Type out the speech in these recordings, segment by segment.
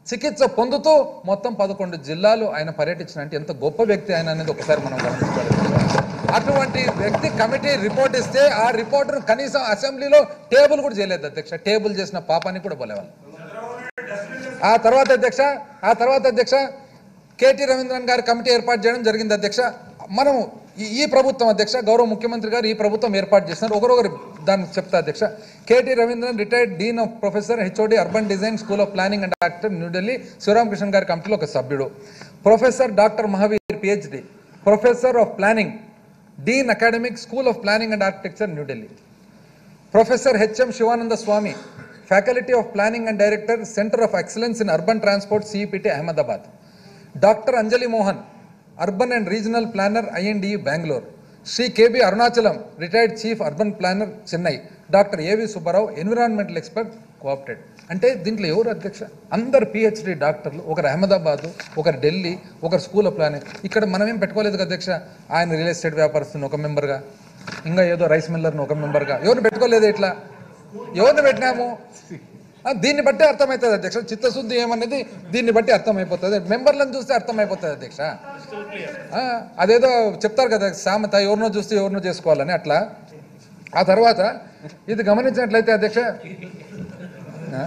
చికిత్స పొందుతూ మొత్తం పదకొండు జిల్లాలు ఆయన పర్యటించినంటే ఎంత గొప్ప వ్యక్తి ఆయన అనేది ఒకసారి మనం గమనించుకోవాలి అటువంటి వ్యక్తి కమిటీ రిపోర్ట్ ఇస్తే ఆ రిపోర్ట్ను కనీసం అసెంబ్లీలో టేబుల్ కూడా చేయలేదు అధ్యక్ష టేబుల్ చేసిన పాపాన్ని కూడా పోలేవాళ్ళు ఆ తర్వాత అధ్యక్ష ఆ తర్వాత అధ్యక్ష కేటీ రవీంద్రన్ గారి కమిటీ ఏర్పాటు చేయడం జరిగింది అధ్యక్ష మనం ఈ- ఈ ప్రభుత్వం అధ్యక్ష గౌరవ ముఖ్యమంత్రి గారు ఈ ప్రభుత్వం ఏర్పాటు చేస్తున్నారు ఒకరొకరు దానికి చెప్తా అధ్యక్ష K T Ravindran retired dean of professor HOD urban design school of planning and architect New Delhi Sivaramakrishna గారి కమిటీలో ఒక సభ్యుడు professor doctor Mahaveer PhD professor of planning dean academic school of planning and architecture New Delhi professor H M Sivananda Swami faculty of planning and director centre of excellence in urban transport CEPT Ahmedabad doctor Anjali Mohan urban and regional planner IND Bengaluru Shri K B Arunachalam retired chief urban planner Chennai doctor A V Subbarao environmental expert cooperate అంటే దీంట్లో ఎవరు అధ్యక్ష అందరు PhD డాక్టర్లు ఒకరు అహ్మదాబాద్ ఒకరు ఢిల్లీ ఒకరు school of planning ఇక్కడ మనం ఏం పెట్టుకోలేదు కదా అధ్యక్ష ఆయన రియల్ ఎస్టేట్ వ్యాపారస్తుని ఒక మెంబర్గా ఇంకా ఏదో రైస్ మిల్లర్ని ఒక మెంబర్గా ఎవరిని పెట్టుకోలేదు ఇట్లా ఎవరిని పెట్టినాము ఆ, దీన్ని బట్టి అర్థమవుతుంది అధ్యక్ష చిత్తశుద్ధి ఏమనేది దీన్ని బట్టి అర్థమైపోతుంది మెంబర్లను చూస్తే అర్థమైపోతుంది అధ్యక్ష ఆ, అదేదో చెప్తారు కదా సామెత ఎవరినో చూస్తే ఎవరినో చేసుకోవాలని అట్లా ఆ తర్వాత ఇది గమనించినట్లయితే అధ్యక్ష ఆ?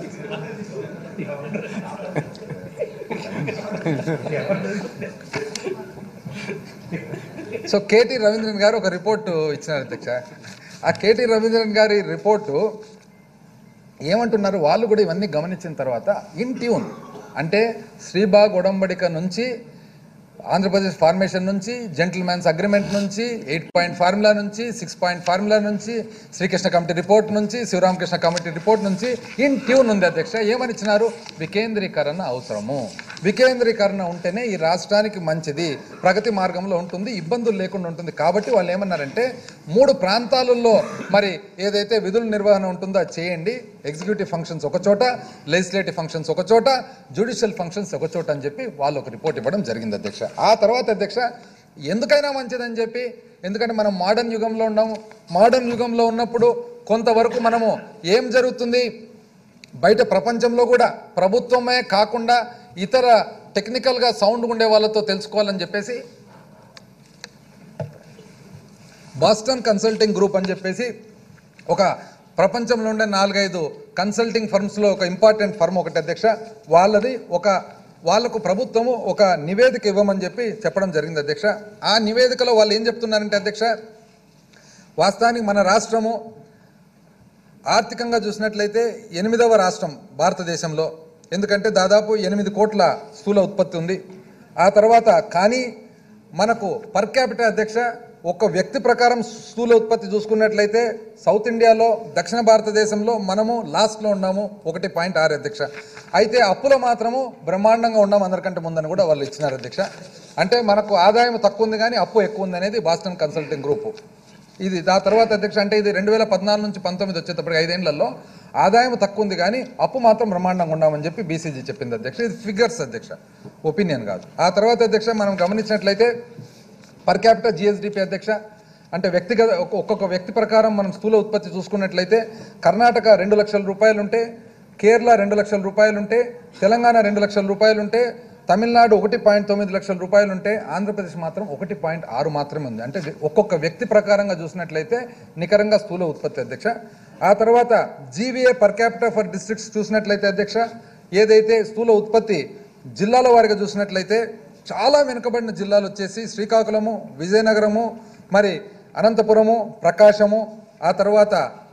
సో కేటీ రవీంద్రన్ గారు ఒక రిపోర్టు ఇచ్చినారు అధ్యక్ష ఆ కేటీ రవీంద్రన్ గారి రిపోర్టు ఏమంటున్నారు వాళ్ళు కూడా ఇవన్నీ గమనించిన తర్వాత ఇన్ ట్యూన్ అంటే శ్రీబాగ్ ఒడంబడిక నుంచి ఆంధ్రప్రదేశ్ ఫార్మేషన్ నుంచి జెంటిల్మెన్స్ అగ్రిమెంట్ నుంచి ఎయిట్ పాయింట్ ఫార్ములా నుంచి సిక్స్ పాయింట్ ఫార్ములా నుంచి శ్రీకృష్ణ కమిటీ రిపోర్ట్ నుంచి శివరామకృష్ణ కమిటీ రిపోర్ట్ నుంచి ఇన్ ట్యూన్ ఉంది అధ్యక్ష ఏమని ఇచ్చినారు వికేంద్రీకరణ అవసరము వికేంద్రీకరణ ఉంటేనే ఈ రాష్ట్రానికి మంచిది ప్రగతి మార్గంలో ఉంటుంది ఇబ్బందులు లేకుండా ఉంటుంది కాబట్టి వాళ్ళు ఏమన్నారంటే మూడు ప్రాంతాలలో మరి ఏదైతే విధుల నిర్వహణ ఉంటుందో అది చేయండి ఎగ్జిక్యూటివ్ ఫంక్షన్స్ ఒక చోట లెజిస్లేటివ్ ఫంక్షన్స్ ఒక చోట జ్యుడిషియల్ ఫంక్షన్స్ ఒక చోట అని చెప్పి వాళ్ళు ఒక రిపోర్ట్ ఇవ్వడం జరిగింది అధ్యక్ష ఆ తర్వాత అధ్యక్ష ఎందుకైనా మంచిదని చెప్పి ఎందుకంటే మనం మోడర్న్ యుగంలో ఉన్నాము మోడర్న్ యుగంలో ఉన్నప్పుడు కొంతవరకు మనము ఏం జరుగుతుంది బయట ప్రపంచంలో కూడా ప్రభుత్వమే కాకుండా ఇతర టెక్నికల్గా సౌండ్ ఉండే వాళ్ళతో తెలుసుకోవాలని చెప్పేసి బాస్టన్ కన్సల్టింగ్ గ్రూప్ అని చెప్పేసి ఒక ప్రపంచంలో ఉండే నాలుగైదు కన్సల్టింగ్ ఫర్మ్స్లో ఒక ఇంపార్టెంట్ ఫర్మ్ ఒకటి అధ్యక్ష వాళ్ళది ఒక వాళ్ళకు ప్రభుత్వము ఒక నివేదిక ఇవ్వమని చెప్పి చెప్పడం జరిగింది అధ్యక్ష ఆ నివేదికలో వాళ్ళు ఏం చెప్తున్నారంటే అధ్యక్ష వాస్తవానికి మన రాష్ట్రము ఆర్థికంగా చూసినట్లయితే ఎనిమిదవ రాష్ట్రం భారతదేశంలో ఎందుకంటే దాదాపు ఎనిమిది కోట్ల స్థూల ఉత్పత్తి ఉంది ఆ తర్వాత కానీ మనకు పర్ క్యాపిటల్ అధ్యక్ష ఒక వ్యక్తి ప్రకారం స్థూల ఉత్పత్తి చూసుకున్నట్లయితే సౌత్ ఇండియాలో దక్షిణ భారతదేశంలో మనము లాస్ట్లో ఉన్నాము ఒకటి పాయింట్ ఆరు అధ్యక్ష అయితే అప్పులో మాత్రము బ్రహ్మాండంగా ఉన్నాం అందరికంటే ముందని కూడా వాళ్ళు ఇచ్చినారు అధ్యక్ష అంటే మనకు ఆదాయం తక్కువ ఉంది కానీ అప్పు ఎక్కువ ఉంది అనేది బాస్టన్ కన్సల్టింగ్ గ్రూపు ఇది ఆ తర్వాత అధ్యక్ష అంటే ఇది రెండు వేల పద్నాలుగు నుంచి పంతొమ్మిది వచ్చేటప్పటికి ఐదేళ్లలో ఆదాయం తక్కువ ఉంది కానీ అప్పు మాత్రం బ్రహ్మాండంగా ఉన్నామని చెప్పి బీసీజీ చెప్పింది అధ్యక్ష ఇది ఫిగర్స్ అధ్యక్ష ఒపీనియన్ కాదు ఆ తర్వాత అధ్యక్ష మనం గమనించినట్లయితే పర్ క్యాపిటల్ జిఎస్డిపి అధ్యక్ష అంటే వ్యక్తిగత ఒక్క- ఒక్కొక్క వ్యక్తి ప్రకారం మనం స్థూల ఉత్పత్తి చూసుకున్నట్లయితే కర్ణాటక రెండు లక్షల రూపాయలు ఉంటే కేరళ రెండు లక్షల రూపాయలు ఉంటే తెలంగాణ రెండు లక్షల రూపాయలు ఉంటే తమిళనాడు ఒకటి పాయింట్ తొమ్మిది లక్షల రూపాయలు ఉంటే ఆంధ్రప్రదేశ్ మాత్రం ఒకటి పాయింట్ ఆరు మాత్రమే ఉంది అంటే ఒక్కొక్క వ్యక్తి ప్రకారంగా చూసినట్లయితే నికరంగా స్థూల ఉత్పత్తి అధ్యక్ష ఆ తర్వాత GVA per capital for districts చూసినట్లయితే అధ్యక్ష ఏదైతే స్థూల ఉత్పత్తి జిల్లాల వారిగా చూసినట్లయితే చాలా వెనుకబడిన జిల్లాలు వచ్చేసి శ్రీకాకుళము విజయనగరము మరి అనంతపురము ప్రకాశము ఆ తర్వాత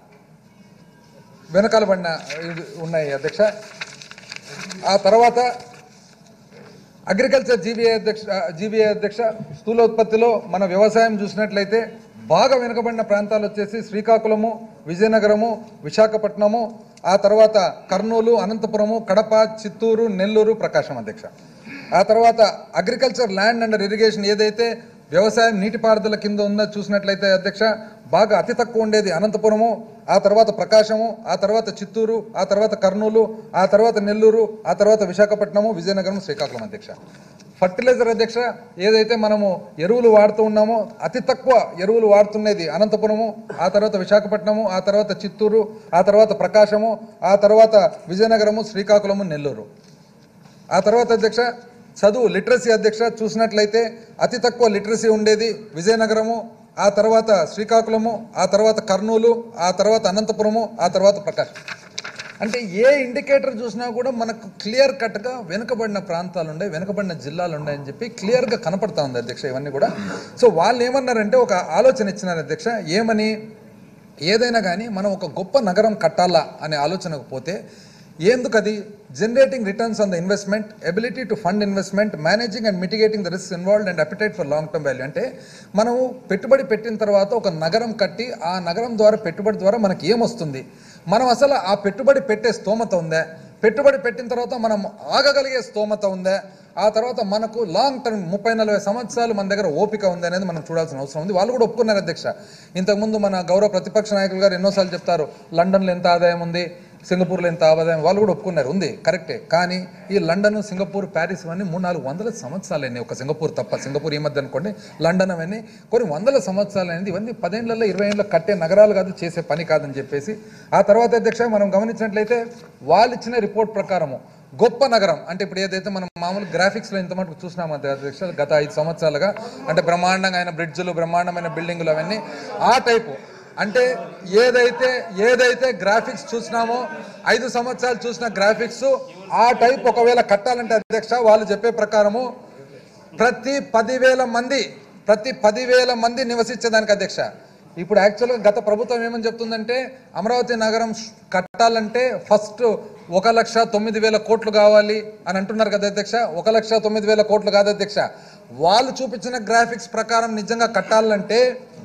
వెనకాలబడిన ఇవి ఉన్నాయి అధ్యక్ష ఆ తర్వాత అగ్రికల్చర్ జీబీఐ అధ్యక్ష జీబీఐ అధ్యక్ష స్థూల ఉత్పత్తిలో మన వ్యవసాయం చూసినట్లయితే బాగా వెనుకబడిన ప్రాంతాలు వచ్చేసి శ్రీకాకుళము విజయనగరము విశాఖపట్నము ఆ తర్వాత కర్నూలు అనంతపురము కడప చిత్తూరు నెల్లూరు ప్రకాశం అధ్యక్ష ఆ తర్వాత అగ్రికల్చర్ ల్యాండ్ అండ్ ఇరిగేషన్ ఏదైతే వ్యవసాయం నీటిపారుదల కింద ఉందో చూసినట్లయితే అధ్యక్ష బాగా అతి తక్కువ ఉండేది అనంతపురము ఆ తర్వాత ప్రకాశము ఆ తర్వాత చిత్తూరు ఆ తర్వాత కర్నూలు ఆ తర్వాత నెల్లూరు ఆ తర్వాత విశాఖపట్నము విజయనగరం శ్రీకాకుళం అధ్యక్ష ఫర్టిలైజర్ అధ్యక్ష ఏదైతే మనము ఎరువులు వాడుతూ ఉన్నామో అతి తక్కువ ఎరువులు వాడుతున్నది అనంతపురము ఆ తర్వాత విశాఖపట్నము ఆ తర్వాత చిత్తూరు ఆ తర్వాత ప్రకాశము ఆ తర్వాత విజయనగరము శ్రీకాకుళము నెల్లూరు ఆ తర్వాత అధ్యక్ష చదువు లిటరసీ అధ్యక్ష చూసినట్లయితే అతి తక్కువ లిటరసీ ఉండేది విజయనగరము ఆ తర్వాత శ్రీకాకుళము ఆ తర్వాత కర్నూలు ఆ తర్వాత అనంతపురము ఆ తర్వాత ప్రకాశం అంటే ఏ ఇండికేటర్ చూసినా కూడా మనకు క్లియర్ కట్గా వెనుకబడిన ప్రాంతాలు ఉన్నాయి వెనుకబడిన జిల్లాలు ఉన్నాయని చెప్పి క్లియర్గా కనపడతా ఉంది అధ్యక్ష ఇవన్నీ కూడా సో వాళ్ళు ఏమన్నారంటే ఒక ఆలోచన ఇచ్చినారు అధ్యక్ష ఏమని ఏదైనా కానీ మనం ఒక గొప్ప నగరం కట్టాలా అనే ఆలోచనకు పోతే ఎందుకు అది generating returns on the investment ability to fund investment managing and mitigating the risk involved and appetite for long term value అంటే మనము పెట్టుబడి పెట్టిన తర్వాత ఒక నగరం కట్టి ఆ నగరం ద్వారా పెట్టుబడి ద్వారా మనకి ఏమొస్తుంది మనం అసలు ఆ పెట్టుబడి పెట్టే స్తోమత ఉందా పెట్టుబడి పెట్టిన తర్వాత మనం ఆగగలిగే స్తోమత ఉందా ఆ తర్వాత మనకు లాంగ్ టర్మ్ ముప్పై నలభై సంవత్సరాలు మన దగ్గర ఓపిక ఉంది అనేది మనం చూడాల్సిన అవసరం ఉంది వాళ్ళు కూడా ఒప్పుకున్నారు అధ్యక్ష ఇంతకుముందు మన గౌరవ ప్రతిపక్ష నాయకులు గారు ఎన్నోసార్లు చెప్తారు లండన్లో ఎంత ఆదాయం ఉంది సింగపూర్లో ఎంత ఆదాయం వాళ్ళు కూడా ఒప్పుకున్నారు ఉంది కరెక్టే కానీ ఈ లండన్ సింగపూర్ ప్యారిస్ ఇవన్నీ మూడు నాలుగు వందల సంవత్సరాలు అయినాయి ఒక సింగపూర్ తప్ప సింగపూర్ ఈ మధ్య అనుకోండి లండన్ అవన్నీ కొన్ని వందల సంవత్సరాలు అనేది ఇవన్నీ పదేళ్లలో ఇరవై ఏళ్ళలో కట్టే నగరాలు కాదు చేసే పని కాదని చెప్పేసి ఆ తర్వాత అధ్యక్ష మనం గమనించినట్లయితే వాళ్ళు ఇచ్చిన రిపోర్ట్ ప్రకారము గొప్ప నగరం అంటే ఇప్పుడు ఏదైతే మనం మామూలు గ్రాఫిక్స్లో ఇంత మటుకు చూసినాము అధ్యక్ష గత ఐదు సంవత్సరాలుగా అంటే బ్రహ్మాండంగా అయిన బ్రిడ్జులు బ్రహ్మాండమైన బిల్డింగులు అవన్నీ ఆ టైపు అంటే ఏదైతే ఏదైతే గ్రాఫిక్స్ చూసినామో ఐదు సంవత్సరాలు చూసిన గ్రాఫిక్స్ ఆ టైప్ ఒకవేళ కట్టాలంటే అధ్యక్ష వాళ్ళు చెప్పే ప్రకారము ప్రతి పదివేల మంది ప్రతి పదివేల మంది నివసించేదానికి అధ్యక్ష ఇప్పుడు యాక్చువల్గా గత ప్రభుత్వం ఏమని చెప్తుందంటే అమరావతి నగరం ష్- కట్టాలంటే ఫస్ట్ ఒక లక్ష తొమ్మిది వేల కోట్లు కావాలి అని అంటున్నారు కదా అధ్యక్ష ఒక లక్ష తొమ్మిది వేల కోట్లు కాదు అధ్యక్ష వాళ్ళు చూపించిన గ్రాఫిక్స్ ప్రకారం నిజంగా కట్టాలంటే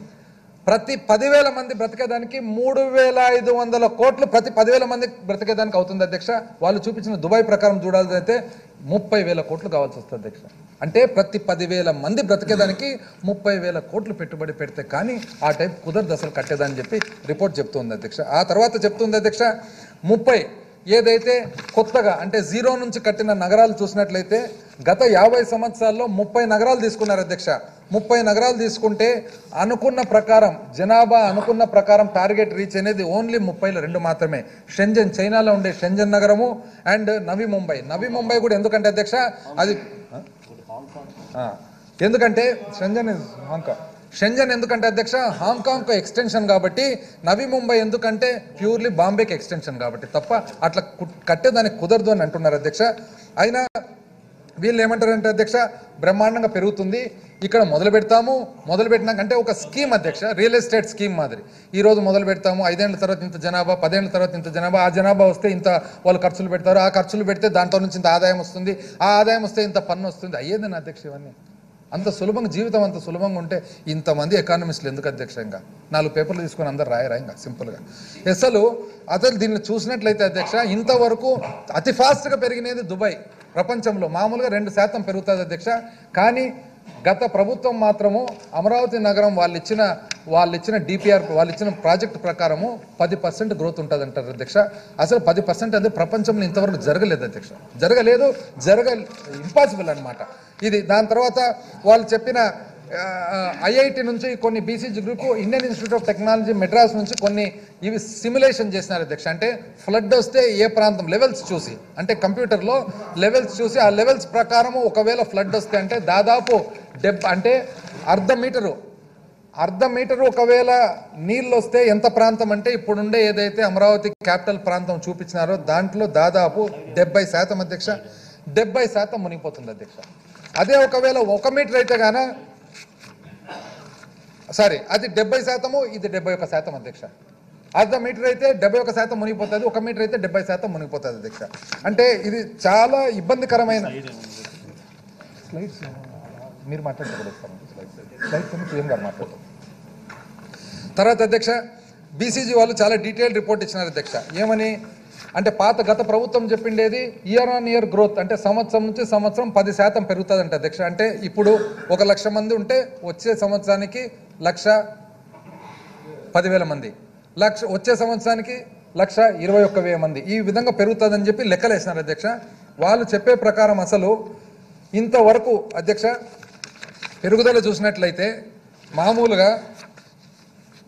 ప్రతి పదివేల మంది బ్రతికేదానికి మూడు వేల ఐదు వందల కోట్లు ప్రతి పదివేల మంది బ్రతికేదానికి అవుతుంది అధ్యక్ష వాళ్ళు చూపించిన దుబాయ్ ప్రకారం చూడాల్సి ముప్పై వేల కోట్లు కావాల్సి వస్తుంది అధ్యక్ష అంటే ప్రతి పదివేల మంది బ్రతికేదానికి ముప్పై వేల కోట్లు పెట్టుబడి పెడితే కానీ ఆ టైప్ కుదరదు అసలు కట్టేదని చెప్పి రిపోర్ట్ చెప్తుంది అధ్యక్ష ఆ తర్వాత చెప్తుంది అధ్యక్ష ముప్పై ఏదైతే కొత్తగా అంటే జీరో నుంచి కట్టిన నగరాలు చూసినట్లయితే గత యాభై సంవత్సరాల్లో ముప్పై నగరాలు తీసుకున్నారు అధ్యక్ష ముప్పై నగరాలు తీసుకుంటే అనుకున్న ప్రకారం జనాభా అనుకున్న ప్రకారం టార్గెట్ రీచ్ అనేది ఓన్లీ ముప్పైలో రెండు మాత్రమే షెంజన్ చైనాలో ఉండే షెంజన్ నగరము అండ్ నవి ముంబై నవి ముంబై కూడా ఎందుకంటే అధ్యక్ష అది ఆ, ఎందుకంటే షెంజన్ ఇస్ హాంకాంగ్ షెంజన్ ఎందుకంటే అధ్యక్ష హాంకాంగ్ ఎక్స్టెన్షన్ కాబట్టి నవి ముంబై ఎందుకంటే ప్యూర్లీ బాంబేకి ఎక్స్టెన్షన్ కాబట్టి తప్ప అట్లా కు- కట్టేదానికి కుదరదు అని అంటున్నారు అధ్యక్ష అయినా వీళ్ళు ఏమంటారంటే అధ్యక్ష బ్రహ్మాండంగా పెరుగుతుంది ఇక్కడ మొదలు పెడతాము మొదలు పెట్టినాక అంటే ఒక స్కీమ్ అధ్యక్ష రియల్ ఎస్టేట్ స్కీమ్ మాదిరి ఈ రోజు మొదలు పెడతాము ఐదేళ్ల తర్వాత ఇంత జనాభా పదేళ్ల తర్వాత ఇంత జనాభా ఆ జనాభా వస్తే ఇంత వాళ్ళు ఖర్చులు పెడతారు ఆ ఖర్చులు పెడితే దాంట్లో నుంచి ఇంత ఆదాయం వస్తుంది ఆ ఆదాయం వస్తే ఇంత పన్ను వస్తుంది అయ్యేదని అధ్యక్ష ఇవన్నీ అంత సులభంగా జీవితం అంత సులభంగా ఉంటే ఇంతమంది ఎకానమిస్టులు ఎందుకు అధ్యక్షంగా నాలుగు పేపర్లు తీసుకొని అందరు రాయరా ఇంకా సింపుల్గా అసలు అసలు దీన్ని చూసినట్లయితే అధ్యక్ష ఇంతవరకు అతి ఫాస్ట్గా పెరిగినది దుబాయ్ ప్రపంచంలో మామూలుగా రెండు శాతం పెరుగుతుంది అధ్యక్ష కానీ గత ప్రభుత్వం మాత్రము అమరావతి నగరం వాళ్ళు ఇచ్చిన వాళ్ళు ఇచ్చిన డిపిఆర్ వాళ్ళు ఇచ్చిన ప్రాజెక్ట్ ప్రకారము పది పర్సెంట్ గ్రోత్ ఉంటుంది అంటారు అధ్యక్ష అసలు పది పర్సెంట్ అది ప్రపంచంలో ఇంతవరకు జరగలేదు అధ్యక్ష జరగలేదు జరగ ఇంపాసిబుల్ అన్నమాట ఇది దాని తర్వాత వాళ్ళు చెప్పిన ఐఐటి నుంచి కొన్ని BCG group Indian Institute of Technology Madras నుంచి కొన్ని ఇవి సిమ్యులేషన్ చేసినారు అధ్యక్ష అంటే ఫ్లడ్ వస్తే ఏ ప్రాంతం లెవెల్స్ చూసి అంటే కంప్యూటర్లో లెవెల్స్ చూసి ఆ లెవెల్స్ ప్రకారము ఒకవేళ ఫ్లడ్ వస్తే అంటే దాదాపు డెబ్ అంటే అర్ధ మీటరు అర్ధ మీటరు ఒకవేళ నీళ్ళు వస్తే ఎంత ప్రాంతం అంటే ఇప్పుడుండే ఏదైతే అమరావతి క్యాపిటల్ ప్రాంతం చూపించినారో దాంట్లో దాదాపు డెబ్బై శాతం అధ్యక్ష డెబ్బై శాతం మునిగిపోతుంది అధ్యక్ష అదే ఒకవేళ ఒక మీటర్ అయితే గాన సారీ అది డెబ్బై శాతము ఇది డెబ్బై ఒక శాతం అధ్యక్ష అర్ధ మీటర్ అయితే డెబ్బై ఒక శాతం మునిగిపోతుంది ఒక మీటర్ అయితే డెబ్బై శాతం మునిగిపోతుంది అధ్యక్ష అంటే ఇది చాలా ఇబ్బందికరమైన స్లైడ్స్ మీరు మాట్లాడతారు స్లైడ్స్ స్లైడ్స్ అని పిఎం గారు మాట్లాడతారు తర్వాత అధ్యక్ష బీసీజీ వాళ్ళు చాలా డీటెయిల్ రిపోర్ట్ ఇచ్చినారు అధ్యక్ష ఏమని అంటే పాత గత ప్రభుత్వం చెప్పిండేది ఇయర్ ఆన్ ఇయర్ గ్రోత్ అంటే సంవత్సరం నుంచి సంవత్సరం పది శాతం పెరుగుతుందంట అధ్యక్ష అంటే ఇప్పుడు ఒక లక్ష మంది ఉంటే వచ్చే సంవత్సరానికి లక్ష పదివేల మంది లక్ష వచ్చే సంవత్సరానికి లక్ష ఇరవై ఒక్క వేల మంది ఈ విధంగా పెరుగుతుందని చెప్పి లెక్కలేసినారు అధ్యక్ష వాళ్ళు చెప్పే ప్రకారం అసలు ఇంతవరకు అధ్యక్ష పెరుగుదల చూసినట్లయితే మామూలుగా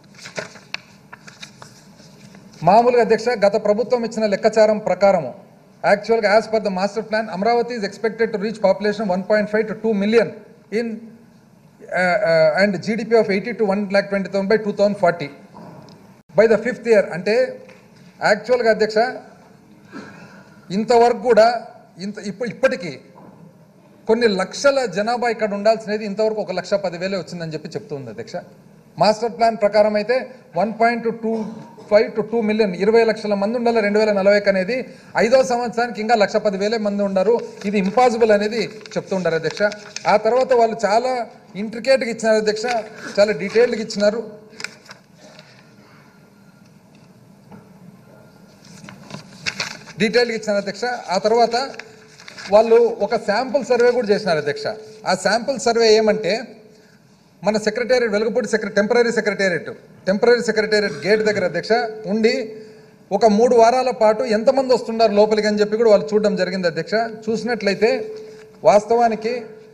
మామూలుగా అధ్యక్ష గత ప్రభుత్వం ఇచ్చిన లెక్కచారం ప్రకారము యాక్చువల్గా as per the master plan Amaravati is expected to reach population one point five to two million in and GDP of eighty to one lakh twenty thousand by two thousand forty by the fifth year అంటే యాక్చువల్గా అధ్యక్ష ఇంతవరకు కూడా ఇంత ఇప్పుడు ఇప్పటికీ కొన్ని లక్షల జనాభా ఇక్కడ ఉండాల్సినది ఇంతవరకు ఒక లక్ష పదివేలే వచ్చిందని చెప్పి చెప్తుంది అధ్యక్ష మాస్టర్ ప్లాన్ ప్రకారం అయితే one point two five to two million ఇరవై లక్షల మంది ఉండాలి రెండు వేల నలభై అనేది ఐదో సంవత్సరానికి ఇంకా లక్ష పదివేలే మంది ఉండరు ఇది ఇంపాసిబుల్ అనేది చెప్తుండారు అధ్యక్ష ఆ తర్వాత వాళ్ళు చాలా ఇంట్రికేట్గా ఇచ్చినారు అధ్యక్ష చాలా డీటెయిల్డ్గా ఇచ్చినారు డీటెయిల్గా ఇచ్చినారు అధ్యక్ష ఆ తర్వాత వాళ్ళు ఒక శాంపుల్ సర్వే కూడా చేసినారు అధ్యక్ష ఆ శాంపుల్ సర్వే ఏమంటే మన secretariat Velagapudi secretary temporary secretariat temporary secretariat gate దగ్గర అధ్యక్ష ఉండి ఒక మూడు వారాల పాటు ఎంతమంది వస్తున్నారు లోపలికి అని చెప్పి కూడా వాళ్ళు చూడడం జరిగింది అధ్యక్ష చూసినట్లయితే వాస్తవానికి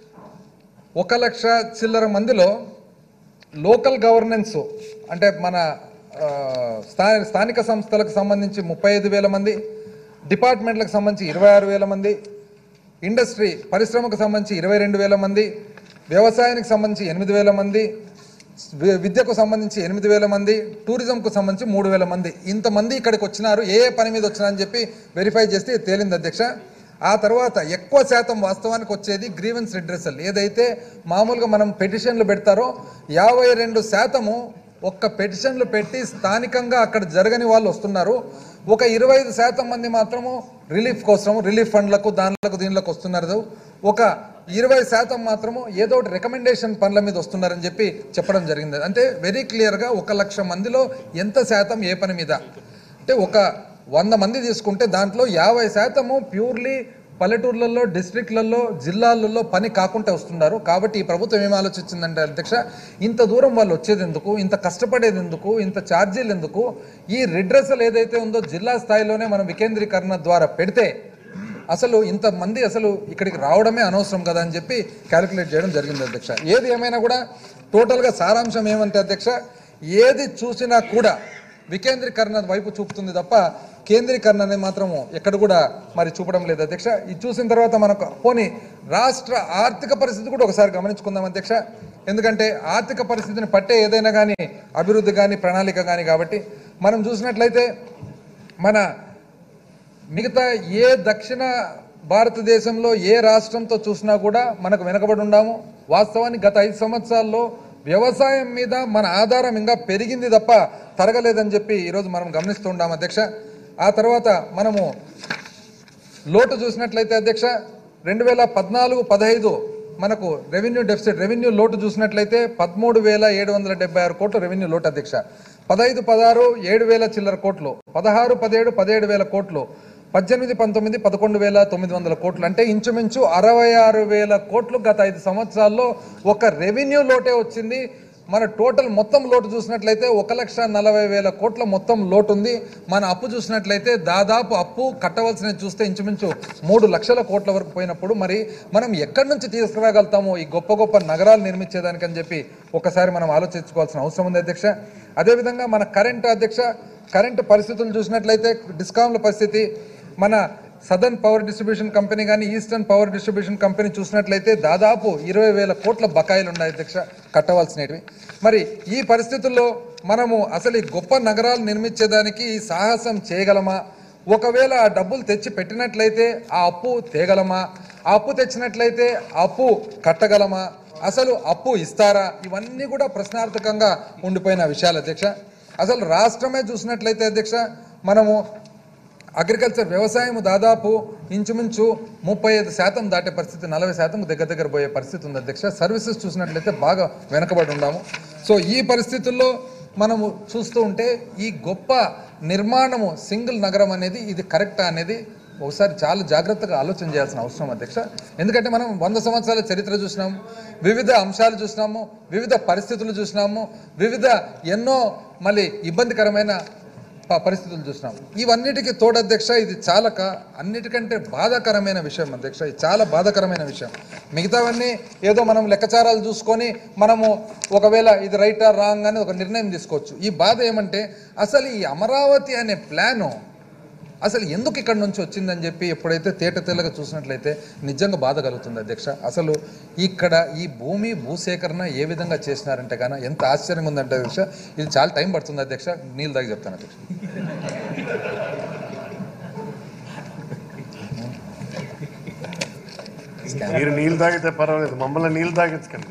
ఒక లక్ష చిల్లర మందిలో లోకల్ గవర్నెన్స్ అంటే మన ఆ, స్థా స్థానిక సంస్థలకు సంబంధించి ముప్పై ఐదు వేల మంది డిపార్ట్మెంట్లకు సంబంధించి ఇరవై ఆరు వేల మంది ఇండస్ట్రీ పరిశ్రమకు సంబంధించి ఇరవై రెండు వేల మంది వ్యవసాయానికి సంబంధించి ఎనిమిది వేల మంది వి- విద్యకు సంబంధించి ఎనిమిది వేల మంది టూరిజంకు సంబంధించి మూడు వేల మంది ఇంతమంది ఇక్కడికి వచ్చినారు ఏ ఏ పని మీద వచ్చినారని చెప్పి వెరిఫై చేస్తే తేలింది అధ్యక్ష ఆ తర్వాత ఎక్కువ శాతం వాస్తవానికి వచ్చేది గ్రీవెన్స్ రిడ్రెసల్ ఏదైతే మామూలుగా మనం పెటిషన్లు పెడతారో యాభై రెండు శాతము ఒక్క పెటిషన్లు పెట్టి స్థానికంగా అక్కడ జరగని వాళ్ళు వస్తున్నారు ఒక ఇరవై ఐదు శాతం మంది మాత్రము రిలీఫ్ కోసం రిలీఫ్ ఫండ్లకు దానిలకు దీనిలకు వస్తున్నారు ఒక ఇరవై శాతం మాత్రము ఏదో ఒకటి రికమెండేషన్ పనుల మీద వస్తున్నారని చెప్పి చెప్పడం జరిగింది అంటే వెరీ క్లియర్గా ఒక లక్ష మందిలో ఎంత శాతం ఏ పని మీద అంటే ఒక వంద మంది తీసుకుంటే దాంట్లో యాభై శాతము ప్యూర్లీ పల్లెటూర్లలో డిస్ట్రిక్ట్లలో జిల్లాలలో పని కాకుండా వస్తున్నారు కాబట్టి ఈ ప్రభుత్వం ఏం ఆలోచించిందంటే అధ్యక్ష ఇంత దూరం వాళ్ళు వచ్చేది ఎందుకు ఇంత కష్టపడేది ఎందుకు ఇంత ఛార్జీలు ఎందుకు ఈ రిడ్రెసల్ ఏదైతే ఉందో జిల్లా స్థాయిలోనే మనం వికేంద్రీకరణ ద్వారా పెడితే అసలు ఇంతమంది అసలు ఇక్కడికి రావడమే అనవసరం కదా అని చెప్పి క్యాలిక్యులేట్ చేయడం జరిగింది అధ్యక్ష ఏది ఏమైనా కూడా టోటల్గా సారాంశం ఏమంటే అధ్యక్ష ఏది చూసినా కూడా వికేంద్రీకరణ వైపు చూపుతుంది తప్ప కేంద్రీకరణ అనేది మాత్రము ఎక్కడ కూడా మరి చూపడం లేదు అధ్యక్ష ఇది చూసిన తర్వాత మనకు పోనీ రాష్ట్ర ఆర్థిక పరిస్థితి కూడా ఒకసారి గమనించుకుందాం అధ్యక్ష ఎందుకంటే ఆర్థిక పరిస్థితిని పట్టే ఏదైనా కానీ అభివృద్ధి కానీ ప్రణాళిక కానీ కాబట్టి మనం చూసినట్లయితే మన మిగతా ఏ దక్షిణ భారతదేశంలో ఏ రాష్ట్రంతో చూసినా కూడా మనకు వెనకబడి ఉన్నాము వాస్తవానికి గత ఐదు సంవత్సరాల్లో వ్యవసాయం మీద మన ఆధారం ఇంకా పెరిగింది తప్ప తరగలేదని చెప్పి ఈరోజు మనం గమనిస్తూ ఉన్నాం అధ్యక్ష ఆ తర్వాత మనము లోటు చూసినట్లయితే అధ్యక్ష రెండు వేల పద్నాలుగు పదహైదు మనకు రెవెన్యూ డెఫిసిట్ రెవెన్యూ లోటు చూసినట్లయితే పదమూడు వేల ఏడు వందల డెబ్బై ఆరు కోట్లు రెవెన్యూ లోటు అధ్యక్ష పదహైదు పదహారు ఏడు వేల చిల్లర కోట్లు పదహారు పదిహేడు పదిహేడు వేల కోట్లు పద్దెనిమిది పంతొమ్మిది పదకొండు వేల తొమ్మిది వందల కోట్లు అంటే ఇంచుమించు అరవై ఆరు వేల కోట్లు గత ఐదు సంవత్సరాల్లో ఒక రెవెన్యూ లోటే వచ్చింది మన టోటల్ మొత్తం లోటు చూసినట్లయితే ఒక లక్ష నలభై వేల కోట్ల మొత్తం లోటు ఉంది మన అప్పు చూసినట్లయితే దాదాపు అప్పు కట్టవలసినది చూస్తే ఇంచుమించు మూడు లక్షల కోట్ల వరకు పోయినప్పుడు మరి మనం ఎక్కడి నుంచి తీసుకురాగలుగుతాము ఈ గొప్ప గొప్ప నగరాలు నిర్మించేదానికని చెప్పి ఒకసారి మనం ఆలోచించుకోవాల్సిన అవసరం ఉంది అధ్యక్ష అదేవిధంగా మన కరెంట్ అధ్యక్ష కరెంటు పరిస్థితులు చూసినట్లయితే డిస్కామ్ల పరిస్థితి మన సదర్న్ పవర్ డిస్ట్రిబ్యూషన్ కంపెనీ కానీ ఈస్టర్న్ పవర్ డిస్ట్రిబ్యూషన్ కంపెనీ చూసినట్లయితే దాదాపు ఇరవై వేల కోట్ల బకాయిలు ఉన్నాయి అధ్యక్ష కట్టవలసినవి మరి ఈ పరిస్థితుల్లో మనము అసలు ఈ గొప్ప నగరాలు నిర్మించేదానికి ఈ సాహసం చేయగలమా ఒకవేళ ఆ డబ్బులు తెచ్చి పెట్టినట్లయితే ఆ అప్పు తేగలమా ఆ అప్పు తెచ్చినట్లయితే ఆ అప్పు కట్టగలమా అసలు అప్పు ఇస్తారా ఇవన్నీ కూడా ప్రశ్నార్థకంగా ఉండిపోయిన విషయాలు అధ్యక్ష అసలు రాష్ట్రమే చూసినట్లయితే అధ్యక్ష మనము అగ్రికల్చర్ వ్యవసాయం దాదాపు ఇంచుమించు ముప్పై ఐదు శాతం దాటే పరిస్థితి నలభై శాతం దగ్గర దగ్గర పోయే పరిస్థితి ఉంది అధ్యక్ష సర్వీసెస్ చూసినట్లయితే బాగా వెనకబడి ఉన్నాము సో ఈ పరిస్థితుల్లో మనము చూస్తూ ఉంటే ఈ గొప్ప నిర్మాణము సింగిల్ నగరం అనేది ఇది కరెక్టా అనేది ఒకసారి చాలా జాగ్రత్తగా ఆలోచన చేయాల్సిన అవసరం అధ్యక్ష ఎందుకంటే మనం వంద సంవత్సరాల చరిత్ర చూసినాము వివిధ అంశాలు చూసినాము వివిధ పరిస్థితులు చూసినాము వివిధ ఎన్నో మళ్ళీ ఇబ్బందికరమైన ప- పరిస్థితులు చూసినాం ఇవన్నిటికీ తోడు అధ్యక్ష ఇది చాలా క- అన్నిటికంటే బాధాకరమైన విషయం అధ్యక్ష ఇది చాలా బాధాకరమైన విషయం మిగతావన్నీ ఏదో మనం లెక్కచారాలు చూసుకొని మనము ఒకవేళ ఇది రైటా రాంగ్ అని ఒక నిర్ణయం తీసుకోవచ్చు ఈ బాధ ఏమంటే అసలు ఈ అమరావతి అనే ప్లాను అసలు ఎందుకు ఇక్కడ నుంచి వచ్చిందని చెప్పి ఎప్పుడైతే తేట తెల్లగా చూసినట్లయితే నిజంగా బాధ కలుగుతుంది అధ్యక్ష అసలు ఇక్కడ ఈ భూమి భూసేకరణ ఏ విధంగా చేసినారంటే కానీ ఎంత ఆశ్చర్యంగా ఉందంటే అధ్యక్ష ఇది చాలా టైం పడుతుంది అధ్యక్ష నీళ్ళు దాకా చెప్తాను అధ్యక్ష మీరు నీళ్ళు తాగితే పర్వాలేదు మమ్మల్ని నీళ్ళు తాగించకండి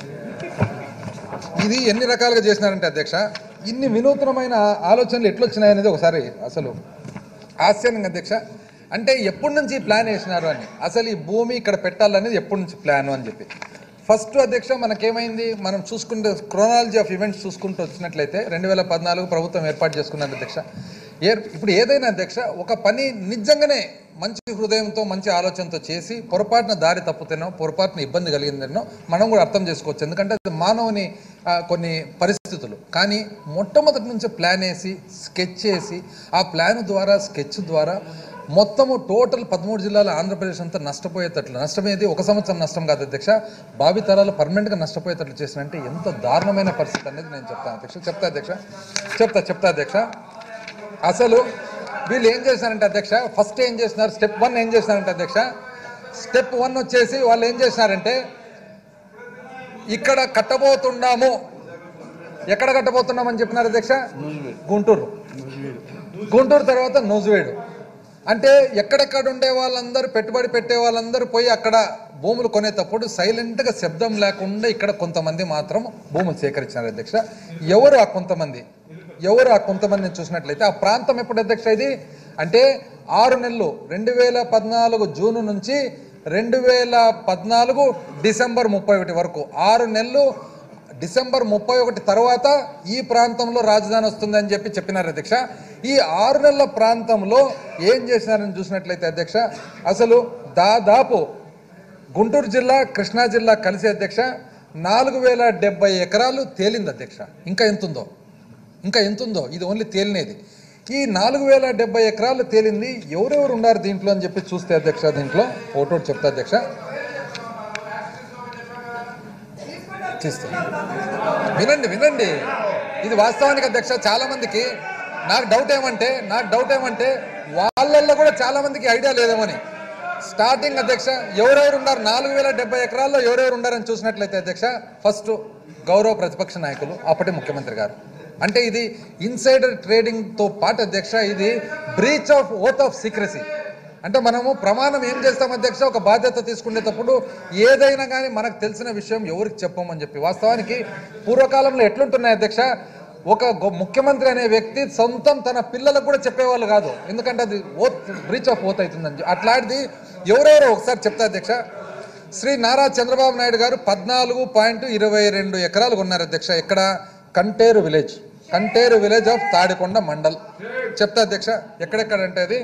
ఇది ఎన్ని రకాలుగా చేసినారంటే అధ్యక్ష ఇన్ని వినూత్నమైన ఆలోచనలు ఎట్లొచ్చినాయి అనేది ఒకసారి అసలు ఆశ్చర్యంగా అధ్యక్ష అంటే ఎప్పటి నుంచి ఈ ప్లాన్ వేసినారు అని అసలు ఈ భూమి ఇక్కడ పెట్టాలనేది ఎప్పటి నుంచి ప్లాన్ అని చెప్పి ఫస్ట్ అధ్యక్ష మనకేమైంది మనం చూసుకుంటే క్రోనాలజీ ఆఫ్ ఈవెంట్స్ చూసుకుంటూ వచ్చినట్లయితే రెండు వేల పద్నాలుగు ప్రభుత్వం ఏర్పాటు చేసుకున్నారు అధ్యక్ష ఏ ఇప్పుడు ఏదైనా అధ్యక్ష ఒక పని నిజంగానే మంచి హృదయంతో మంచి ఆలోచనతో చేసి పొరపాటున దారి తప్పుతేనో పొరపాటున ఇబ్బంది కలిగిందనో మనం కూడా అర్థం చేసుకోవచ్చు ఎందుకంటే అది మానవుని ఆ, కొన్ని పరిస్థితులు కానీ మొట్టమొదటి నుంచి ప్లాన్ వేసి స్కెచ్ చేసి ఆ ప్లాన్ ద్వారా స్కెచ్ ద్వారా మొత్తము టోటల్ పదమూడు జిల్లాల ఆంధ్రప్రదేశ్ అంతా నష్టపోయేటట్లు నష్టమేది ఒక సంవత్సరం నష్టం కాదు అధ్యక్ష భావితరాలు పర్మనెంట్గా నష్టపోయేటట్లు చేసినంటే ఎంత దారుణమైన పరిస్థితి అనేది నేను చెప్తాను అధ్యక్ష చెప్తా అధ్యక్ష చెప్తా చెప్తా అధ్యక్ష అసలు వీళ్ళు ఏం చేశారంటే అధ్యక్ష ఫస్ట్ ఏం చేసినారు స్టెప్ వన్ ఏం చేసినారంటే అధ్యక్ష స్టెప్ వన్ వచ్చేసి వాళ్ళు ఏం చేసినారంటే ఇక్కడ కట్టబోతున్నాము ఎక్కడ కట్టబోతున్నామని చెప్పినారు అధ్యక్ష గుంటూరు గుంటూరు తర్వాత నూజివేడు అంటే ఎక్కడెక్కడ ఉండే వాళ్ళందరూ పెట్టుబడి పెట్టే వాళ్ళందరూ పోయి అక్కడ భూములు కొనేటప్పుడు సైలెంట్గా శబ్దం లేకుండా ఇక్కడ కొంతమంది మాత్రం భూములు సేకరించినారు అధ్యక్ష ఎవరు ఆ కొంతమంది ఎవరు ఆ కొంతమందిని చూసినట్లయితే ఆ ప్రాంతం ఎప్పుడు అధ్యక్ష ఇది అంటే ఆరు నెలలు రెండు వేల పద్నాలుగు జూన్ నుంచి రెండు వేల పద్నాలుగు డిసెంబర్ ముప్పై ఒకటి వరకు ఆరు నెలలు డిసెంబర్ ముప్పై ఒకటి తర్వాత ఈ ప్రాంతంలో రాజధాని వస్తుందని చెప్పి చెప్పినారు అధ్యక్ష ఈ ఆరు నెలల ప్రాంతంలో ఏం చేసినారని చూసినట్లయితే అధ్యక్ష అసలు దాదాపు గుంటూరు జిల్లా కృష్ణా జిల్లా కలిసి అధ్యక్ష నాలుగు వేల డెబ్బై ఎకరాలు తేలింది అధ్యక్ష ఇంకా ఎంత ఉందో ఇంకా ఎంత ఉందో ఇది ఓన్లీ తేలినేది ఈ నాలుగు వేల డెబ్బై ఎకరాలు తేలింది ఎవరెవరు ఉన్నారు దీంట్లో అని చెప్పి చూస్తే అధ్యక్ష దీంట్లో ఫోటో చెప్తా అధ్యక్ష తీస్తే వినండి వినండి ఇది వాస్తవానికి అధ్యక్ష చాలా మందికి నాకు డౌట్ ఏమంటే నాకు డౌట్ ఏమంటే వాళ్ళల్లో కూడా చాలా మందికి ఐడియా లేదేమని స్టార్టింగ్ అధ్యక్ష ఎవరెవరు ఉన్నారు నాలుగు వేల డెబ్బై ఎకరాల్లో ఎవరెవరు ఉన్నారని చూసినట్లయితే అధ్యక్ష ఫస్ట్ గౌరవ ప్రతిపక్ష నాయకులు అప్పటి ముఖ్యమంత్రి గారు అంటే ఇది ఇన్సైడర్ ట్రేడింగ్ తో పాటు అధ్యక్ష ఇది breach of oath of secrecy అంటే మనము ప్రమాణం ఏం చేస్తాం అధ్యక్ష ఒక బాధ్యత తీసుకునేటప్పుడు ఏదైనా కానీ మనకు తెలిసిన విషయం ఎవరికి చెప్పమని చెప్పి వాస్తవానికి పూర్వకాలంలో ఎట్లుంటున్నాయి అధ్యక్ష ఒక గొ- ముఖ్యమంత్రి అనే వ్యక్తి సొంతం తన పిల్లలకు కూడా చెప్పేవాళ్ళు కాదు ఎందుకంటే అది ఓత్ బ్రీచ్ ఆఫ్ ఓత్ అవుతుందని చెప్పి. అట్లాంటిది ఎవరెవరో ఒకసారి చెప్తా అధ్యక్ష శ్రీ నారా చంద్రబాబు నాయుడు గారు పద్నాలుగు పాయింట్ ఇరవై రెండు ఎకరాలు కొన్నారు అధ్యక్ష ఇక్కడ Kanteru village Kanteru village of Tadikonda mandal చెప్తా అధ్యక్ష ఎక్కడెక్కడంటే అది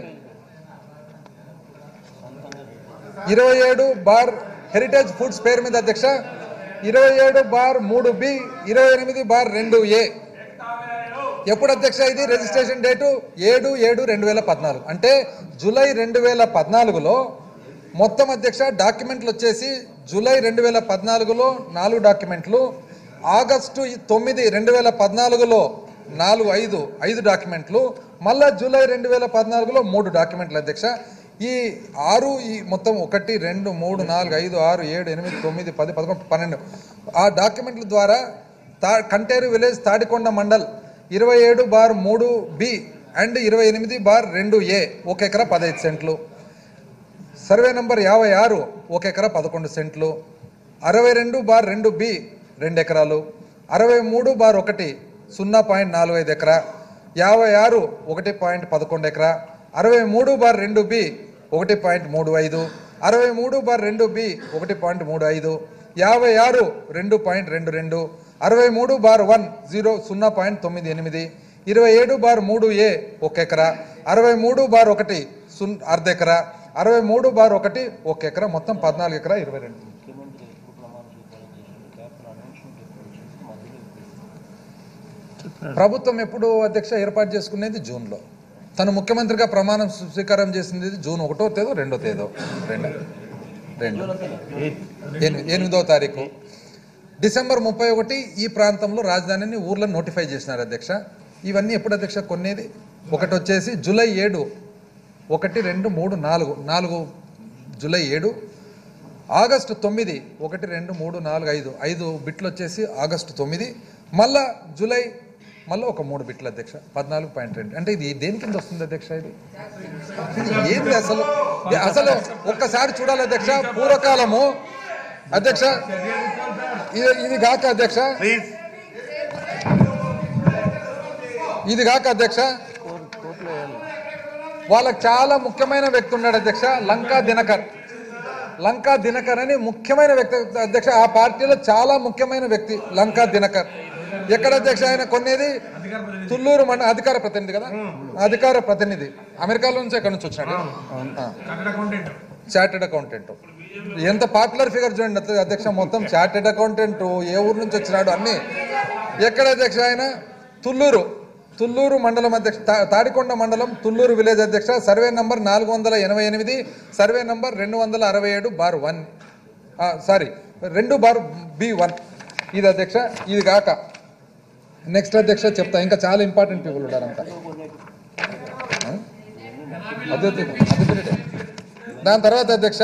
ఇరవై ఏడు బార్ హెరిటేజ్ ఫుడ్స్ పేరు మీద అధ్యక్ష ఇరవై ఏడు బార్ మూడు బి ఇరవై ఎనిమిది బార్ రెండు ఏ ఎప్పుడు అధ్యక్ష ఇది రిజిస్ట్రేషన్ డేటు ఏడు ఏడు రెండు వేల పద్నాలుగు అంటే జూలై రెండు వేల పద్నాలుగులో మొత్తం అధ్యక్ష డాక్యుమెంట్లు వచ్చేసి జూలై రెండు వేల పద్నాలుగులో నాలుగు డాక్యుమెంట్లు ఆగస్టు తొమ్మిది రెండు వేల పద్నాలుగులో నాలుగు ఐదు ఐదు డాక్యుమెంట్లు మళ్ళా జూలై రెండు వేల పద్నాలుగులో మూడు డాక్యుమెంట్లు అధ్యక్ష ఈ ఆరు ఈ మొత్తం ఒకటి రెండు మూడు నాలుగు ఐదు ఆరు ఏడు ఎనిమిది తొమ్మిది పది పదకొండు పన్నెండు ఆ డాక్యుమెంట్ల ద్వారా తా కంటేరు విలేజ్ తాడికొండ మండల్ ఇరవై ఏడు బార్ మూడు బి అండ్ ఇరవై ఎనిమిది బార్ రెండు ఏ ఒక ఎకరా పదహైదు సెంట్లు సర్వే నంబర్ యాభై ఆరు ఒక ఎకరా పదకొండు సెంట్లు అరవై రెండు బార్ రెండు బి రెండు ఎకరాలు అరవై మూడు బార్ ఒకటి సున్నా పాయింట్ నాలుగు ఐదు ఎకరా యాభై ఆరు ఒకటి పాయింట్ పదకొండు ఎకరా అరవై మూడు బార్ రెండు బి ఒకటి పాయింట్ మూడు ఐదు అరవై మూడు బార్ రెండు బి ఒకటి పాయింట్ మూడు ఐదు యాభై ఆరు రెండు పాయింట్ రెండు రెండు అరవై మూడు బార్ వన్ జీరో సున్నా పాయింట్ తొమ్మిది ఎనిమిది ఇరవై ఏడు బార్ మూడు ఏ ఒక ఎకరా అరవై మూడు బార్ ఒకటి సున్ అర్ధ ఎకరా అరవై మూడు బార్ ఒకటి ఒక ఎకరా మొత్తం పద్నాలుగు ఎకరా ఇరవై రెండు ప్రభుత్వం ఎప్పుడు అధ్యక్ష ఏర్పాటు చేసుకునేది జూన్లో తను ముఖ్యమంత్రిగా ప్రమాణం స్వీకారం చేసింది జూన్ ఒకటో తేదో రెండో తేదో రెండు రెండు ఎని- ఎనిమిదో తారీఖు డిసెంబర్ ముప్పై ఒకటి ఈ ప్రాంతంలో రాజధానిని ఊర్లో నోటిఫై చేసినారు అధ్యక్ష ఇవన్నీ ఎప్పుడు అధ్యక్ష కొనేది ఒకటి వచ్చేసి జూలై ఏడు ఒకటి రెండు మూడు నాలుగు నాలుగు జూలై ఏడు ఆగస్టు తొమ్మిది ఒకటి రెండు మూడు నాలుగు ఐదు ఐదు బిట్లు వచ్చేసి ఆగస్టు తొమ్మిది మళ్ళా జూలై మళ్ళీ ఒక మూడు బిట్లు అధ్యక్ష పద్నాలుగు పాయింట్ రెండు అంటే ఇది దేని కింద వస్తుంది అధ్యక్ష ఇది ఇది ఏంది అసలు ఇది అసలు ఒక్కసారి చూడాలి అధ్యక్ష పూర్వకాలము అధ్యక్ష ఇది ఇది కాక అధ్యక్ష ప్లీజ్ ఇది కాక అధ్యక్ష వాళ్ళకి చాలా ముఖ్యమైన వ్యక్తి ఉన్నాడు అధ్యక్ష లంకా దినకర్ లంకా దినకర్ అని ముఖ్యమైన వ్యక్తి అధ్యక్ష ఆ పార్టీలో చాలా ముఖ్యమైన వ్యక్తి లంకా దినకర్ ఎక్కడ అధ్యక్ష ఆయన కొనేది తుళ్ళూరు మండ అధికార ప్రతినిధి కదా అధికార ప్రతినిధి అమెరికాలో నుంచి ఎక్కడి నుంచి వచ్చినాడు ఆ. చార్టెడ్ అకౌంటెంట్ ఎంత పాపులర్ ఫిగర్ చూడండి అధ్య- అధ్యక్ష మొత్తం చార్టెడ్ అకౌంటెంట్ ఏ ఊరు నుంచి వచ్చినాడు అన్ని ఎక్కడ అధ్యక్ష ఆయన తుళ్ళూరు తుళ్ళూరు మండలం అధ్యక్ష తా- తాడికొండ మండలం తుళ్ళూరు విలేజ్ అధ్యక్ష సర్వే నంబర్ నాలుగు వందల ఎనభై ఎనిమిది సర్వే నంబర్ రెండు వందల అరవై ఏడు బార్ వన్ సారీ రెండు బార్ బి వన్ ఇది అధ్యక్ష ఇది కాక నెక్స్ట్ అధ్యక్ష చెప్తా ఇంకా చాలా ఇంపార్టెంట్ పీపుల్ ఉన్నారంతా ఆ? అదే అదే, అదే period. దాని తర్వాత అధ్యక్ష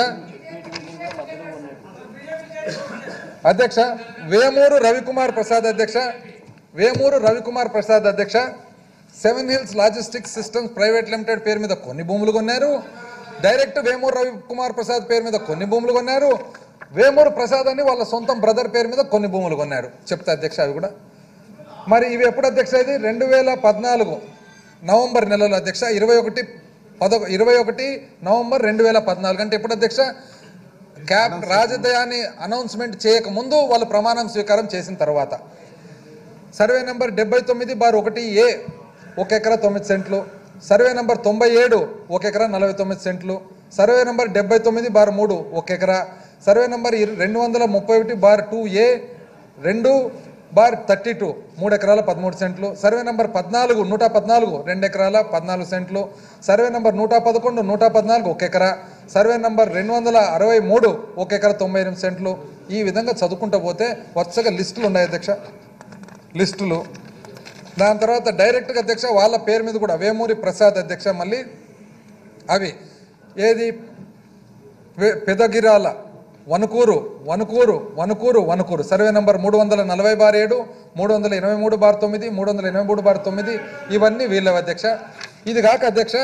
అధ్యక్ష వేమూరు రవికుమార్ ప్రసాద్ అధ్యక్ష వేమూరు రవికుమార్ ప్రసాద్ అధ్యక్ష seven hills logistics systems private limited పేరు మీద కొన్ని భూములు కొన్నారు డైరెక్ట్ వేమూరు రవికుమార్ ప్రసాద్ పేరు మీద కొన్ని భూములు కొన్నారు వేమూరు ప్రసాద్ అని వాళ్ళ సొంతం బ్రదర్ పేరు మీద కొన్ని భూములు కొన్నారు చెప్తా అధ్యక్ష అవి కూడా మరి ఇవి ఎప్పుడు అధ్యక్ష ఇది రెండు వేల పద్నాలుగు నవంబర్ నెలలో అధ్యక్ష ఇరవై ఒకటి పదొక ఇరవై ఒకటి నవంబర్ రెండు వేల పద్నాలుగు అంటే ఎప్పుడు అధ్యక్ష క్యాబ్ రాజధాని అనౌన్స్మెంట్ చేయక ముందు వాళ్ళు ప్రమాణం స్వీకారం చేసిన తర్వాత సర్వే నెంబర్ డెబ్బై తొమ్మిది బార్ ఒకటి ఏ ఒక ఎకరా తొమ్మిది సెంట్లు సర్వే నెంబర్ తొంభై ఏడు ఒక ఎకరా నలభై తొమ్మిది సెంట్లు సర్వే నెంబర్ డెబ్బై తొమ్మిది బార్ మూడు ఒక ఎకరా సర్వే నెంబర్ ఇరు- రెండు వందల ముప్పై ఒకటి బార్ టూ ఏ రెండు బార్ థర్టీ టూ మూడు ఎకరాల పదమూడు సెంట్లు సర్వే నెంబర్ పద్నాలుగు నూట పద్నాలుగు రెండు ఎకరాల పద్నాలుగు సెంట్లు సర్వే నెంబర్ నూట పదకొండు నూట పద్నాలుగు ఒక ఎకరా సర్వే నెంబర్ రెండు వందల అరవై మూడు ఒక ఎకరా తొంభై ఎనిమిది సెంట్లు ఈ విధంగా చదువుకుంటూ పోతే వరుసగా లిస్టులు ఉన్నాయి అధ్యక్ష లిస్టులు దాని తర్వాత డైరెక్ట్గా అధ్యక్ష వాళ్ళ పేరు మీద కూడా వేమూరి ప్రసాద్ అధ్యక్ష మళ్ళీ అవి ఏది పె- పెదగిరాల వనుకూరు వనుకూరు వనుకూరు వనుకూరు సర్వే నంబర్ మూడు వందల నలభై బార్ ఏడు మూడు వందల ఎనభై మూడు బార్ తొమ్మిది మూడు వందల ఎనభై మూడు బార్ తొమ్మిది ఇవన్నీ వీళ్ళవి అధ్యక్ష ఇది కాక అధ్యక్ష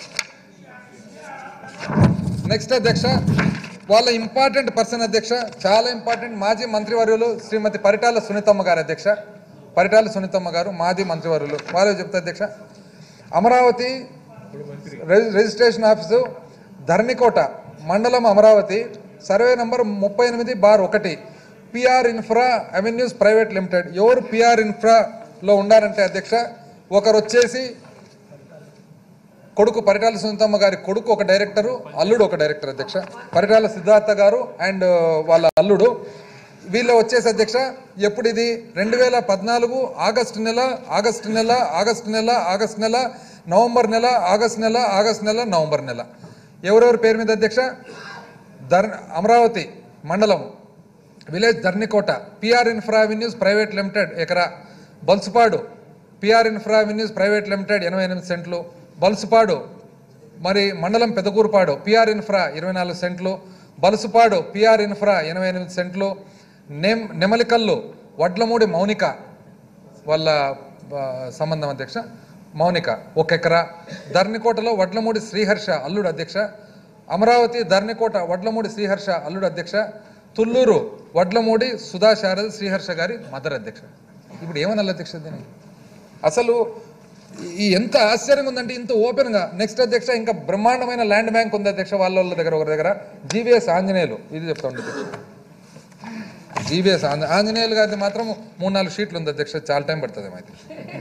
నెక్స్ట్ అధ్యక్ష వాళ్ళ ఇంపార్టెంట్ పర్సన్ అధ్యక్ష చాలా ఇంపార్టెంట్ మాజీ మంత్రివర్యులు శ్రీమతి పరిటాల సునీతమ్మ గారు అధ్యక్ష పరిటాల సునీతమ్మ గారు మాజీ మంత్రివర్యులు వారు చెప్తా అధ్యక్ష అమరావతి రి- రిజిస్ట్రేషన్ ఆఫీసు ధర్నికోట మండలం అమరావతి సర్వే నంబర్ ముప్పై ఎనిమిది బార్ ఒకటి PR infra avenues private limited ఎవరు పిఆర్ ఇన్ఫ్రాలో ఉండారంటే అధ్యక్ష ఒకరు వచ్చేసి కొడుకు పరిటాల సునీతమ్మ గారి కొడుకు ఒక డైరెక్టరు అల్లుడు ఒక డైరెక్టర్ అధ్యక్ష పరిటాల సిద్ధార్థ గారు అండ్ వాళ్ళ అల్లుడు వీళ్ళు వచ్చేసి అధ్యక్ష ఎప్పుడు ఇది రెండు వేల పద్నాలుగు ఆగస్టు నెల ఆగస్టు నెల ఆగస్టు నెల ఆగస్టు నెల నవంబర్ నెల ఆగస్టు నెల ఆగస్టు నెల నవంబర్ నెల ఎవరెవరి పేరు మీద అధ్యక్ష ధర్ అమరావతి మండలం village Dharanikota PR infra avenues private limited ఎకరా Balusupadu PR infra avenues private limited ఎనభై ఎనిమిది సెంట్లు బల్సుపాడు మరి మండలం పెదకూరుపాడు పిఆర్ ఇన్ఫ్రా ఇరవై నాలుగు సెంట్లు బలుసుపాడు పిఆర్ ఇన్ఫ్రా ఎనభై ఎనిమిది సెంట్లు నెమ్ నెమలికల్లు వడ్లమూడి మౌనిక వాళ్ళ ఆ, సంబంధం అధ్యక్ష మౌనిక ఒక ఎకరా ధర్నికోటలో వడ్లమూడి శ్రీహర్ష అల్లుడు అధ్యక్ష అమరావతి ధర్నికోట వడ్లమూడి శ్రీహర్ష అల్లుడు అధ్యక్ష తుళ్ళూరు వడ్లమూడి సుధా శారద శ్రీహర్ష గారి మదర్ అధ్యక్ష ఇప్పుడు ఏమనాలి అధ్యక్ష దీన్ని అసలు ఈ ఎంత ఆశ్చర్యంగా ఉందంటే ఇంత ఓపెన్గా నెక్స్ట్ అధ్యక్ష ఇంకా బ్రహ్మాండమైన ల్యాండ్ బ్యాంక్ ఉంది అధ్యక్ష వాళ్ళ వాళ్ళ దగ్గర ఒకరి దగ్గర జీవీఎస్ ఆంజనేయులు ఇది చెప్తా ఉంది అధ్యక్ష జీవీఎస్ ఆంజ- ఆంజనేయులు గారిది మాత్రం మూడు నాలుగు షీట్లు ఉంది అధ్యక్ష చాలా టైం పడుతుంది అయితే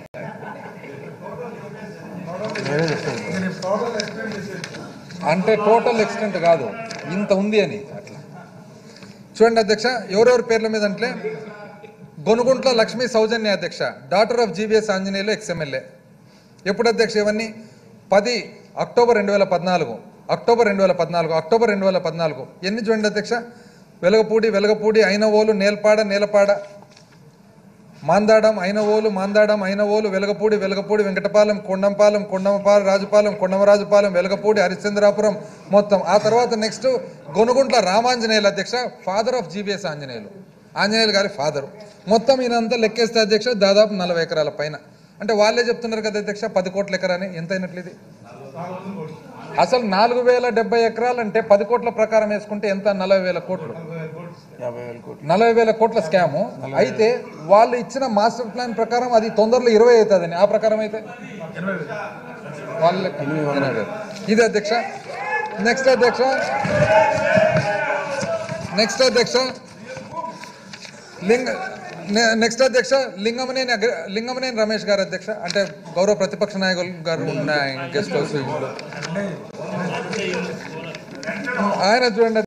అంటే టోటల్ ఎక్స్టెంట్ కాదు ఇంత ఉంది అని అట్లా చూడండి అధ్యక్ష ఎవరెవరి పేర్ల మీద అంటే గొనుగుంట్ల లక్ష్మీ సౌజన్య అధ్యక్ష daughter of GVS Anjaneyulu ex MLA ఎప్పుడు అధ్యక్ష ఇవన్నీ పది అక్టోబర్ రెండు వేల పద్నాలుగు అక్టోబర్ రెండు వేల పద్నాలుగు అక్టోబర్ రెండు వేల పద్నాలుగు ఎన్ని చూడండి అధ్యక్ష వెలగపూడి వెలగపూడి అయినవోలు నేల్పాడ నేలపాడ మాందాడం అయినవోలు మాందాడం అయినవోలు వెలగపూడి వెలగపూడి వెంకటపాలెం కొండంపాలెం కొండమపాలెం రాజుపాలెం కొండమరాజుపాలెం వెలగపూడి హరిశ్చంద్రాపురం మొత్తం ఆ తర్వాత నెక్స్ట్ గొనుగుంట్ల రామాంజనేయులు అధ్యక్ష father of GBS Anjaneyulu Anjaneyulu గారి ఫాదర్ మొత్తం ఈయనంతా లెక్కేస్తే అధ్యక్ష దాదాపు నలభై ఎకరాల పైన అంటే వాళ్ళే చెప్తున్నారు కదా అధ్యక్ష పది కోట్ల ఎకరాని ఎంత అయినట్లు ఇది అసలు నాలుగు వేల డెబ్బై ఎకరాలు అంటే పది కోట్ల ప్రకారం వేసుకుంటే ఎంత నలభై వేల కోట్లు నలభై వేల కోట్ల స్కాము అయితే వాళ్ళు ఇచ్చిన మాస్టర్ ప్లాన్ ప్రకారం అది తొందరలో ఇరవై అవుతుందని ఆ ప్రకారం అయితే వాళ్ళ లెక్క. ఎనభై వేలు. ఇది అధ్యక్ష నెక్స్ట్ అధ్యక్ష నెక్స్ట్ అధ్యక్ష లింగ నె- నెక్స్ట్ అధ్యక్ష లింగమనేని అగ్ర- లింగమనేని రమేష్ గారు అధ్యక్ష అంటే గౌరవ ప్రతిపక్ష నాయకులు గారు ఉన్న గెస్ట్ హౌస్ ఇంట్లో ఆయన చూడండి